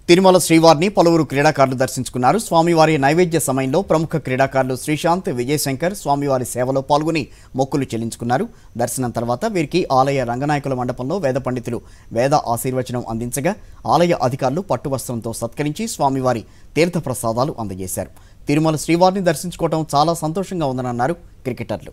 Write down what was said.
తిరుమల శ్రీవారిని పలువురు క్రీడాకారులు దర్శించుకున్నారు స్వామివారి నైవేద్య సమయంలో ప్రముఖ క్రీడాకారులు శ్రీశాంత్ విజయశంకర్ స్వామివారి సేవలో పాల్గొని మొక్కులు చెల్లించుకున్నారు దర్శనం తర్వాత వీరికి ఆలయ రంగనాయకుల మండపంలో వేద పండితులు వేద ఆశీర్వచనం అందించగా ఆలయ అధికారులు పట్టు వస్త్రంతో సత్కరించి స్వామివారి తీర్థప్రసాదాలు అందజేశారు తిరుమల శ్రీవారిని దర్శించుకోవడం చాలా సంతోషంగా ఉందని అన్నారు క్రికెటర్లు